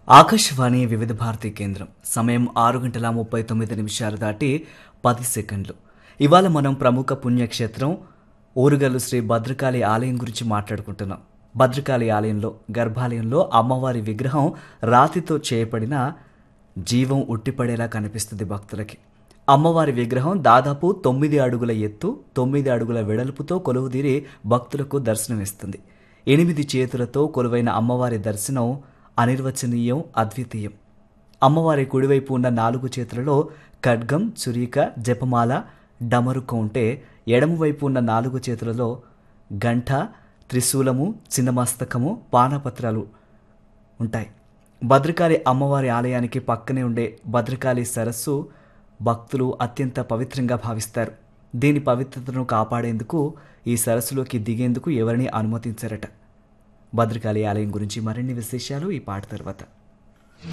ఆకాశవాణి వివిధ భారతి కేంద్రం సమయం ఆరు గంటల ముప్పై తొమ్మిది నిమిషాలు దాటి పది సెకండ్లు ఇవాళ మనం ప్రముఖ పుణ్యక్షేత్రం ఊరుగల్లు శ్రీ భద్రకాళి ఆలయం గురించి మాట్లాడుకుంటున్నాం భద్రకాళి ఆలయంలో గర్భాలయంలో అమ్మవారి విగ్రహం రాతితో చేయబడిన జీవం ఉట్టిపడేలా కనిపిస్తుంది భక్తులకి అమ్మవారి విగ్రహం దాదాపు తొమ్మిది అడుగుల ఎత్తు తొమ్మిది అడుగుల వెడల్పుతో కొలువుదీరి భక్తులకు దర్శనమిస్తుంది ఎనిమిది చేతులతో కొలువైన అమ్మవారి దర్శనం అనిర్వచనీయం అద్వితీయం అమ్మవారి కుడివైపు ఉన్న నాలుగు చేతులలో ఖడ్గం చురిక జపమాల డమరుక ఉంటే ఎడమవైపు ఉన్న నాలుగు చేతులలో గంట త్రిశూలము చిన్నమస్తకము పానపత్రాలు ఉంటాయి భద్రకాళి అమ్మవారి ఆలయానికి పక్కనే ఉండే భద్రకాళి సరస్సు భక్తులు అత్యంత పవిత్రంగా భావిస్తారు దీని పవిత్రతను కాపాడేందుకు ఈ సరస్సులోకి దిగేందుకు ఎవరిని అనుమతించరట భద్రకాళి ఆలయం గురించి మరిన్ని విశేషాలు ఈ పాట తర్వాత